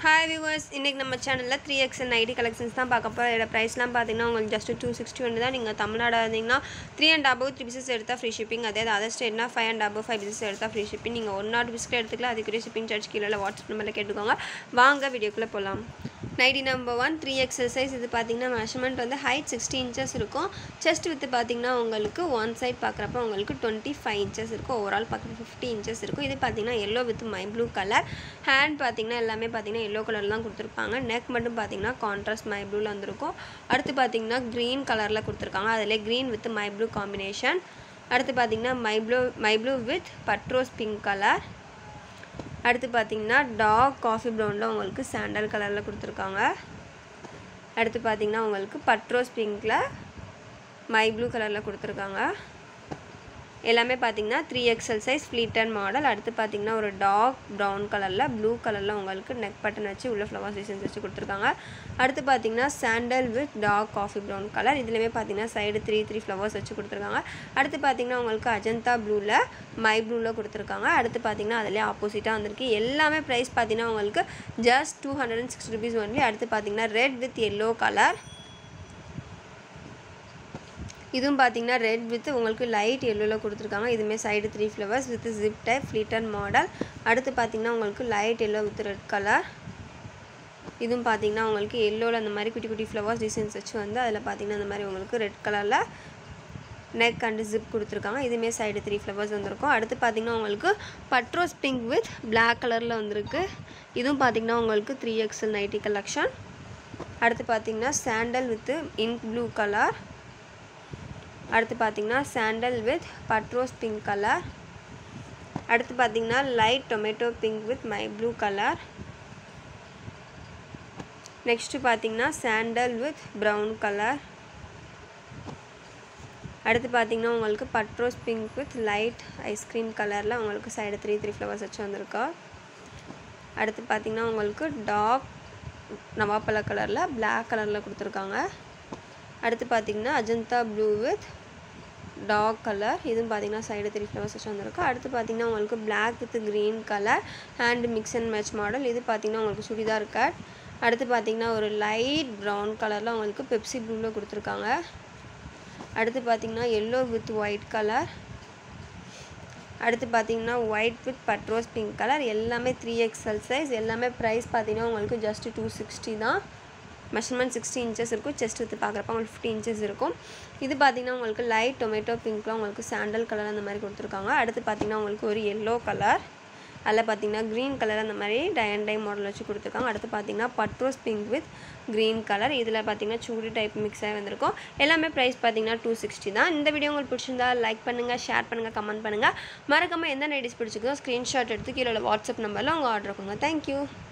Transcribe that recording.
hi viewers இன்றைக்கி நம்ம சேனலில் த்ரீ எக்ஸல் நைட்டி கலெக்ஷன்ஸ் தான் பார்க்க போகிறோம் இதோட ப்ரைஸ்லாம் பார்த்தீங்கன்னா உங்களுக்கு ஜஸ்ட் டூ சிக்ஸ்டி ஒன்று தான் நீங்கள் தமிழ்நாடு இருந்தீங்கன்னா three and above three pieces எடுத்தால் ஃப்ரீ ஷிப்பிங் அதே அதர் ஸ்டேட்னா five and above five pieces எடுத்தால் ஃப்ரீ ஷிப்பிங் நீங்கள் ஒன் நாட் பிஸ்கட் எடுத்துக்கலாம் அதுக்குரிய ஷிப்பிங் சார்ஜ் கீழே வாட்ஸ்அப் நம்பரில் கேட்டுக்கோங்க வாங்க வீடியோக்குள்ளே போகலாம் nighty number one three XL size இது பார்த்தீங்கன்னா மெஷர்மெண்ட் வந்து ஹைட் சிக்ஸ்டி இன்ச்சஸ் இருக்கும் செஸ்ட் வித்து பார்த்தீங்கன்னா உங்களுக்கு ஒன் சைட் பார்க்குறப்ப உங்களுக்கு டுவெண்ட்டி ஃபைவ் இன்ச்சஸ் இருக்கும் ஓவரால் பார்க்குறப்ப ஃபிஃப்டி இன்ச்சஸ் இருக்கும் இது பார்த்தீங்கன்னா எல்லோ வித் மை ப்ளூ கலர் ஹேண்ட் பார்த்தீங்கன்னா எல்லாமே பார்த்தீங்கன்னா எல்லோ கலர் தான் கொடுத்துருப்பாங்க நெக் மட்டும் பார்த்தீங்கன்னா கான்ட்ராஸ்ட் மை ப்ளூவில் வந்திருக்கும் அடுத்து பார்த்தீங்கன்னா க்ரீன் கலரில் கொடுத்துருக்காங்க அதில் க்ரீன் வித் மை ப்ளூ காம்பினேஷன் அடுத்து பார்த்தீங்கன்னா மை ப்ளூ மை ப்ளூ வித் பட்ரோஸ் பிங்க் கலர் அடுத்து பார்த்தீங்கன்னா டார்க் காஃபி ப்ரௌனில் உங்களுக்கு சாண்டல் கலரில் கொடுத்துருக்காங்க அடுத்து பார்த்தீங்கன்னா உங்களுக்கு பட்ரோஸ் பிங்க்கில் மை ப்ளூ கலரில் கொடுத்துருக்காங்க எல்லாமே பார்த்தீங்கன்னா த்ரீ எக்ஸல் சைஸ் ஃப்ளீட்டன் மாடல் அடுத்து பார்த்தீங்கன்னா ஒரு டார்க் ப்ரௌன் கலரில் ப்ளூ கலரில் உங்களுக்கு நெக் பட்டன் வச்சு உள்ள ஃப்ளவர் டிசைன்ஸ் வச்சு கொடுத்துருக்காங்க அடுத்து பார்த்தீங்கன்னா sandal with dark coffee brown colour இதுலேயுமே பார்த்தீங்கன்னா சைடு த்ரீ த்ரீ ஃப்ளவர்ஸ் வச்சு கொடுத்துருக்காங்க அடுத்து பார்த்தீங்கன்னா உங்களுக்கு அஜந்தா ப்ளூவில் மை ப்ளூவில் கொடுத்துருக்காங்க அடுத்து பார்த்தீங்கன்னா அதிலே ஆப்போசிட்டாக வந்திருக்கு எல்லாமே ப்ரைஸ் பார்த்தீங்கன்னா உங்களுக்கு just two hundred and sixty rupees only அடுத்து பார்த்தீங்கன்னா ரெட் வித் எல்லோ கலர் இதுவும் பார்த்தீங்கன்னா ரெட் வித் உங்களுக்கு லைட் எல்லோவில் கொடுத்துருக்காங்க இதுவுமே side three flowers with zip type ஃப்ளீட்டன் மாடல் அடுத்து பார்த்தீங்கன்னா உங்களுக்கு light yellow with red colour இதுவும் பார்த்தீங்கன்னா உங்களுக்கு எல்லோவில் அந்த மாதிரி குட்டி குட்டி ஃப்ளவர்ஸ் டிசைன்ஸ் வச்சு வந்து அதில் பார்த்தீங்கன்னா அந்த மாதிரி உங்களுக்கு ரெட் கலரில் நெக் அண்டு ஜிப் கொடுத்துருக்காங்க இதுவுமே சைடு த்ரீ ஃப்ளவர்ஸ் வந்திருக்கும் அடுத்து பார்த்தீங்கன்னா உங்களுக்கு பட்ரோஸ் பிங்க் வித் பிளாக் கலரில் வந்திருக்கு இதுவும் பார்த்தீங்கன்னா உங்களுக்கு த்ரீ எக்ஸல் நைட்டி கலெக்ஷன் அடுத்து பார்த்தீங்கன்னா sandal with ink blue colour அடுத்து பார்த்தீங்கன்னா சாண்டல் வித் பட்ரோஸ் பிங்க் கலர் அடுத்து பார்த்தீங்கன்னா லைட் டொமேட்டோ பிங்க் வித் மை ப்ளூ கலர் நெக்ஸ்ட்டு பார்த்தீங்கன்னா சாண்டல் வித் ப்ரௌன் கலர் அடுத்து பார்த்தீங்கன்னா உங்களுக்கு பட்ரோஸ் பிங்க் வித் லைட் ஐஸ்கிரீம் கலரில் உங்களுக்கு சைடு த்ரீ த்ரீ ஃப்ளவர்ஸ் வச்சு வந்திருக்கா அடுத்து பார்த்தீங்கன்னா உங்களுக்கு டார்க் நவாப்பழ கலரில் பிளாக் கலரில் கொடுத்துருக்காங்க அடுத்து பார்த்தீங்கன்னா Ajanta blue with dark colour இதுவும் பார்த்தீங்கன்னா சைடு த்ரீ ஃப்ளவர்ஸ் வச்சு வந்திருக்கு அடுத்து பார்த்தீங்கன்னா உங்களுக்கு black with green colour hand mix and match model இது பார்த்தீங்கன்னா உங்களுக்கு சுடிதார் கட் அடுத்து பார்த்தீங்கன்னா ஒரு லைட் ப்ரௌன் கலரில் உங்களுக்கு பெப்சி ப்ளூவில் கொடுத்துருக்காங்க அடுத்து பார்த்தீங்கன்னா எல்லோ வித் ஒயிட் கலர் அடுத்து பார்த்தீங்கன்னா ஒயிட் வித் பட்ரோஸ் பிங்க் கலர் எல்லாமே த்ரீ எக்ஸல் சைஸ் எல்லாமே ப்ரைஸ் பார்த்தீங்கன்னா உங்களுக்கு ஜஸ்ட் டூ சிக்ஸ்டி தான் மெஷர்மெண்ட் சிக்ஸ்டி இன்ச்சஸ் இருக்கும் செஸ்ட் வித்து பார்க்குறப்ப உங்களுக்கு ஃபிஃப்டி இன்ச்சஸ் இருக்கும் இது பார்த்தீங்கன்னா உங்களுக்கு லைட் டொமேட்டோ பிங்க்லாம் உங்களுக்கு சாண்டல் கலர் அந்த மாதிரி கொடுத்துருக்காங்க அடுத்து பார்த்தீங்கன்னா உங்களுக்கு ஒரு எல்லோ கலர் அதில் பார்த்தீங்கன்னா க்ரீன் கலர் அந்த மாதிரி டை அண்ட் டை மாடல் வச்சு கொடுத்துருக்காங்க அடுத்து பார்த்தீங்கன்னா பட்ரோஸ் பிங்க் வித் க்ரீன் கலர் இதில் பார்த்தீங்கன்னா சூடி டைப் மிக்ஸ் ஆகி வந்திருக்கும் எல்லாமே ப்ரைஸ் பார்த்தீங்கன்னா டூ சிக்ஸ்டி தான் இந்த வீடியோ உங்களுக்கு பிடிச்சிருந்தா லைக் பண்ணுங்கள் ஷேர் பண்ணுங்கள் கமெண்ட் பண்ணுங்கள் மறக்காமல் எந்த நைடிஸ் பிடிச்சிருக்கோ ஸ்க்ரீன்ஷாட் எடுத்து கீழே வாட்ஸ்அப் நம்பரில் உங்கள் ஆர்டர் கொடுங்க தேங்க்யூ